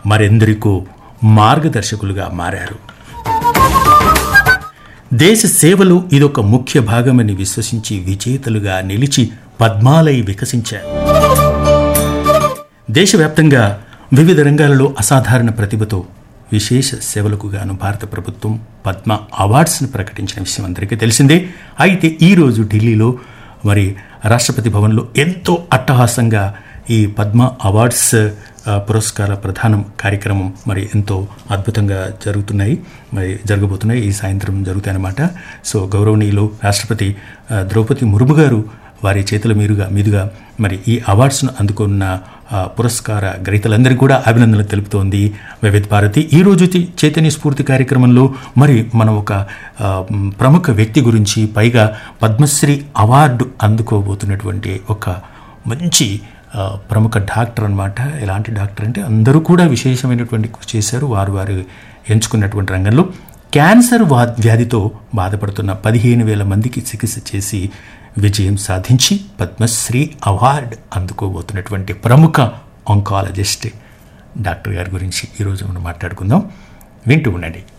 మరెందరికో మార్గదర్శకులుగా మారారు దేశ సేవలో ఇదొక ముఖ్య భాగమని విశ్వసించి విజేతలుగా నిలిచి పద్మాలై వికసించారు దేశవ్యాప్తంగా వివిధ రంగాలలో అసాధారణ ప్రతిభతో విశేష సేవలకు గాను భారత ప్రభుత్వం పద్మ అవార్డ్స్ను ప్రకటించిన విషయం అందరికీ తెలిసిందే అయితే ఈరోజు ఢిల్లీలో మరి రాష్ట్రపతి భవన్లో ఎంతో అట్టహాసంగా ఈ పద్మ అవార్డ్స్ ఆ, పురస్కార ప్రధానం కార్యక్రమం మరి ఎంతో అద్భుతంగా జరుగుతున్నాయి మరి జరగబోతున్నాయి ఈ సాయంత్రం జరుగుతాయన్నమాట సో గౌరవనీయులు రాష్ట్రపతి ఆ, ద్రౌపది ముర్ము గారు వారి చేతుల మీదుగా మీదుగా మరి ఈ అవార్డ్స్ను అందుకున్న ఆ, పురస్కార గ్రహీతలందరికీ కూడా అభినందనలు తెలుపుతోంది వివిధ భారతి ఈ రోజు చి- చైతన్య స్ఫూర్తి కార్యక్రమంలో మరి మనం ఒక ఆ, మ్, ప్రముఖ వ్యక్తి గురించి పైగా పద్మశ్రీ అవార్డు అందుకోబోతున్నటువంటి ఒక మంచి ఆ, ప్రముఖ డాక్టర్ అన్నమాట ఎలాంటి డాక్టర్ అంటే అందరూ కూడా విశేషమైనటువంటి కృషి చేశారు వారు వారు ఎంచుకున్నటువంటి రంగంలో క్యాన్సర్ వా- వ్యాధితో బాధపడుతున్న పదిహేను వేల మందికి చికిత్స చేసి విజయం సాధించి పద్మశ్రీ అవార్డు అందుకోబోతున్నటువంటి ప్రముఖ ఆంకాలజిస్ట్ డాక్టర్ గారి గురించి ఈరోజు మనం మాట్లాడుకుందాం వింటూ ఉండండి